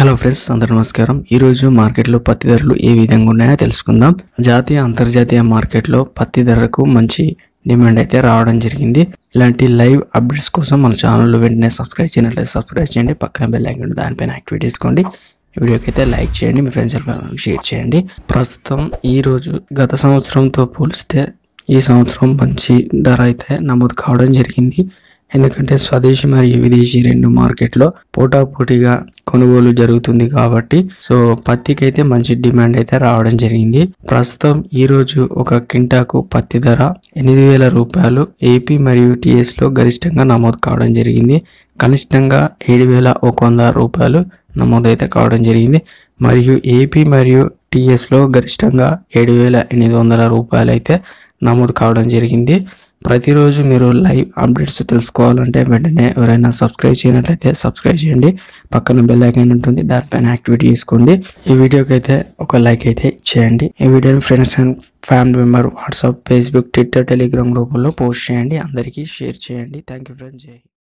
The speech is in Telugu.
హలో ఫ్రెండ్స్ అందరూ నమస్కారం ఈ రోజు మార్కెట్లో పత్తి ధరలు ఏ విధంగా ఉన్నాయో తెలుసుకుందాం జాతీయ అంతర్జాతీయ మార్కెట్లో పత్తి ధరకు మంచి డిమాండ్ అయితే రావడం జరిగింది ఇలాంటి లైవ్ అప్డేట్స్ కోసం మన ఛానల్లో వెంటనే సబ్స్క్రైబ్ చేయనట్లయితే సబ్స్క్రైబ్ చేయండి పక్కన బెల్ ఐకాన్ ఉంటుంది, దానిపైన యాక్టివేట్ చేసుకోండి ఈ వీడియోకి అయితే లైక్ చేయండి మీ ఫ్రెండ్స్ షేర్ చేయండి ప్రస్తుతం ఈ రోజు గత సంవత్సరంతో పోలిస్తే ఈ సంవత్సరం మంచి ధర అయితే నమోదు కావడం జరిగింది ఎందుకంటే స్వదేశీ మరియు విదేశీ రెండు మార్కెట్లో పోటాపోటీగా కొనుగోలు జరుగుతుంది కాబట్టి సో పత్తికి అయితే మంచి డిమాండ్ అయితే రావడం జరిగింది ప్రస్తుతం ఈ రోజు ఒక కింటాకు పత్తి ధర ఎనిమిది వేల రూపాయలు ఏపీ మరియు టిఎస్ లో గరిష్టంగా నమోదు కావడం జరిగింది కనిష్టంగా ఏడు వేల ఒక వంద రూపాయలు నమోదైతే కావడం జరిగింది మరియు ఏపీ మరియు టిఎస్ లో గరిష్టంగా ఏడు వేల ఎనిమిది వందల రూపాయలు అయితే నమోదు కావడం జరిగింది ప్రతిరోజు మీరు లైవ్ అప్డేట్స్ తెలుసుకోవాలంటే వెంటనే ఎవరైనా సబ్స్క్రైబ్ చేయనట్లయితే సబ్స్క్రైబ్ చేయండి పక్కన బెల్ ఐకాన్ ఉంటుంది దానిపైన యాక్టివేట్ చేసుకోండి ఈ వీడియోకి అయితే ఒక లైక్ అయితే చేయండి ఈ వీడియోని friends and family member WhatsApp Facebook Twitter Telegram గ్రూపుల్లో పోస్ట్ చేయండి అందరికీ షేర్ చేయండి థ్యాంక్ యూ ఫ్రెండ్స్ జై హింద్.